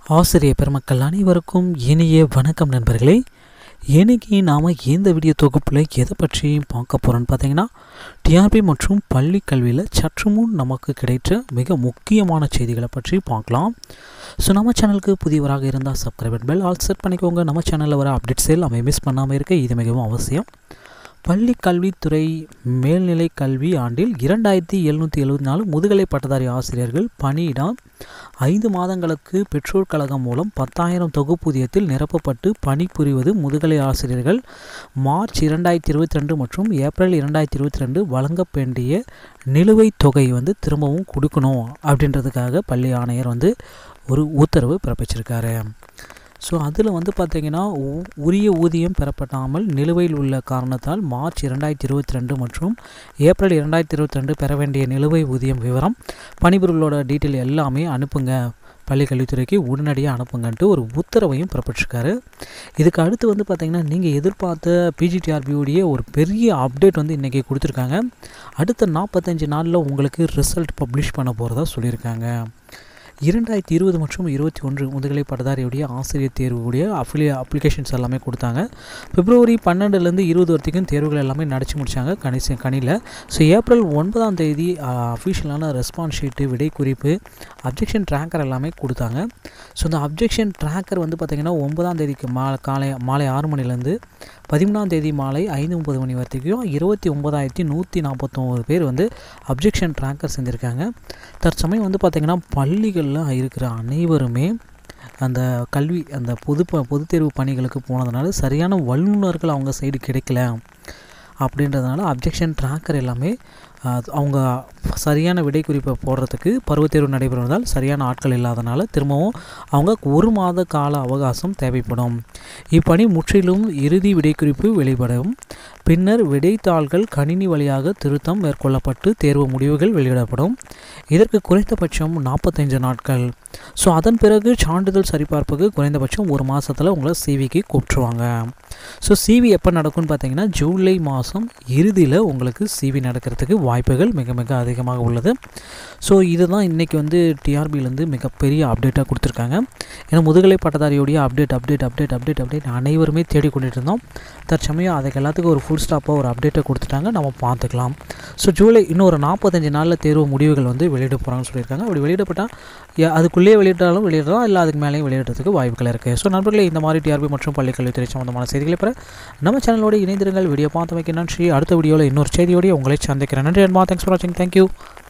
ஆசிரியர் பெருமக்கள் அனைவருக்கும் இனிய வணக்கம் நண்பர்களே இன்னைக்கு நாம் இந்த வீடியோ தொகுப்பில் எதை பற்றி பார்க்க போகிறோன்னு பார்த்தீங்கன்னா டிஆர்பி மற்றும் பள்ளி கல்வியில் சற்று முன் நமக்கு கிடைத்த மிக முக்கியமான செய்திகளை பற்றி பார்க்கலாம் ஸோ நம்ம சேனலுக்கு புதியவராக இருந்தால் சப்ஸ்கிரைப் பெல் ஆல் செட் பண்ணிக்கோங்க நம்ம சேனலில் வர அப்டேட்ஸ் எல்லாமே மிஸ் பண்ணாமல் இருக்க இது மிகவும் அவசியம் பள்ளி கல்வித்துறை மேல்நிலை கல்வி ஆண்டில் இரண்டாயிரத்தி எழுநூற்றி எழுபத்தி நாலு முதுகலை பட்டதாரி ஆசிரியர்கள் பணியிடம் ஐந்து மாதங்களுக்கு பெற்றோர் கழகம் மூலம் பத்தாயிரம் தொகுப்பூதியத்தில் நிரப்பப்பட்டு பணிபுரிவது முதுகலை ஆசிரியர்கள் மார்ச் இரண்டாயிரத்தி இருபத்தி ரெண்டு மற்றும் ஏப்ரல் இரண்டாயிரத்தி இருபத்தி ரெண்டு வழங்க வேண்டிய நிலுவைத் தொகை வந்து திரும்பவும் கொடுக்கணும் அப்படின்றதுக்காக பள்ளி ஆணையர் வந்து ஒரு உத்தரவு பிறப்பிச்சிருக்காரு ஸோ அதில் வந்து பார்த்திங்கன்னா உ- உரிய ஊதியம் பெறப்படாமல் நிலுவையில் உள்ள காரணத்தால் மார்ச் இரண்டாயிரத்தி இருபத்தி ரெண்டு மற்றும் ஏப்ரல் இரண்டாயிரத்தி இருபத்தி ரெண்டு பெற வேண்டிய நிலுவை ஊதியம் விவரம் பணிபுரிகளோட டீட்டெயில் எல்லாமே அனுப்புங்க பள்ளி கல்வித்துறைக்கு உடனடியாக அனுப்புங்கன்ட்டு ஒரு உத்தரவையும் பிறப்பிச்சிருக்காரு இதுக்கு அடுத்து வந்து பார்த்திங்கன்னா நீங்கள் எதிர்பார்த்த பிஜிடிஆர்பியோடைய ஒரு பெரிய அப்டேட் வந்து இன்றைக்கி கொடுத்துருக்காங்க அடுத்த நாற்பத்தஞ்சு நாளில் உங்களுக்கு ரிசல்ட் பப்ளிஷ் பண்ண போகிறதா சொல்லியிருக்காங்க இரண்டாயிரத்தி இருபது மற்றும் இருபத்தி ஒன்று முதுகலை பட்டதாரியுடைய ஆசிரியர் தேர்வுடைய அஃபிலிய அப்ளிகேஷன்ஸ் எல்லாமே கொடுத்தாங்க பிப்ரவரி பன்னெண்டுலேருந்து இருபது வரைக்கும் தேர்வுகள் எல்லாமே நடத்தி முடித்தாங்க கணிச கணியில் ஸோ ஏப்ரல் ஒன்பதாம் தேதி அஃபிஷியலான ரெஸ்பான்ஸ் ஷீட்டு விடை குறிப்பு அப்ஜெக்ஷன் ட்ராக்கர் எல்லாமே கொடுத்தாங்க ஸோ இந்த அப்ஜெக்ஷன் ட்ராக்கர் வந்து பார்த்திங்கன்னா ஒன்பதாம் தேதிக்கு மா காலை மாலை ஆறு மணிலேருந்து பதிமூணாம் தேதி மாலை ஐந்து முப்பது மணி வரைக்கும் இருபத்தி ஒன்பதாயிரத்தி நூற்றி நாற்பத்தொம்பது பேர் வந்து அப்ஜெக்ஷன் ட்ராக்கர் செஞ்சுருக்காங்க தற்சமயம் வந்து பார்த்திங்கன்னா பள்ளிகளில் இருக்கிற அனைவருமே அந்த கல்வி அந்த பொது ப பொதுத் தேர்வு பணிகளுக்கு போனதுனால சரியான வல்லுநர்கள் அவங்க சைடு கிடைக்கல அப்படின்றதுனால அப்ஜெக்ஷன் ட்ராக்கர் எல்லாமே அஹ், அவங்க சரியான விடை குறிப்பை போடுறதுக்கு பருவத்தேர்வு நடைபெறுவதால் சரியான ஆட்கள் இல்லாதனால திரும்பவும் அவங்க ஒரு மாத கால அவகாசம் தேவைப்படும் இப்பணி முற்றிலும் இறுதி விடைக்குறிப்பு வெளிப்படும் பின்னர் விடைத்தாள்கள் கணினி வழியாக திருத்தம் மேற்கொள்ளப்பட்டு தேர்வு முடிவுகள் வெளியிடப்படும் இதற்கு குறைந்தபட்சம் நாற்பத்தைந்து நாட்கள் ஸோ அதன் பிறகு சான்றிதழ் சரிபார்ப்புக்கு குறைந்தபட்சம் ஒரு மாதத்தில் உங்களை சிவிக்கு கூப்பிட்ருவாங்க ஸோ சிவி எப்போ நடக்கும்னு பார்த்தீங்கன்னா ஜூலை மாதம் இறுதியில் உங்களுக்கு சிவி நடக்கிறதுக்கு வாய்ப்புகள் மிக மிக அதிகமாக உள்ளது ஸோ இதுதான் இன்றைக்கி வந்து டிஆர்பியிலேருந்து மிகப்பெரிய அப்டேட்டாக கொடுத்துருக்காங்க ஏன்னா முதுகலை பட்டதாரியோடைய update update update update update அனைவருமே தேடிக்கொண்டுட்டு இருந்தோம் தற்சமயம் அதுக்கு எல்லாத்துக்கும் ஒரு ஃபுல் ஸ்டாப்பாக ஒரு அப்டேட்டை கொடுத்துட்டாங்க நம்ம பார்த்துக்கலாம் ஸோ ஜூலை இன்னும் ஒரு நாற்பத்தஞ்சு நாளில் தேர்வு முடிவுகள் வந்து வெளியிட போகிறாங்கன்னு சொல்லியிருக்காங்க அப்படி வெளியிடப்பட்டால் யா- அதுக்குள்ளேயே வெளியிட்டாலும் வெளியிடலாம் இல்லை அதுக்கு மேலேயும் வெளியிடுறதுக்கு வாய்ப்புகள் இருக்குது ஸோ நண்பர்களே இந்த மாதிரி டிஆர்பி மற்றும் பள்ளிக்கல்வித்துறை சம்பந்தமான செய்திகளை பெற நம்ம சேனலோட இணைந்திருங்கள் வீடியோ பார்த்தமைக்கு நன்றி அடுத்த வீடியோவில் இன்னொரு செய்தியோடய உங்களை சந்திக்கிறேன் நன்றி அன்பா தேங்க்ஸ் ஃபார் வாட்சிங் தேங்க்யூ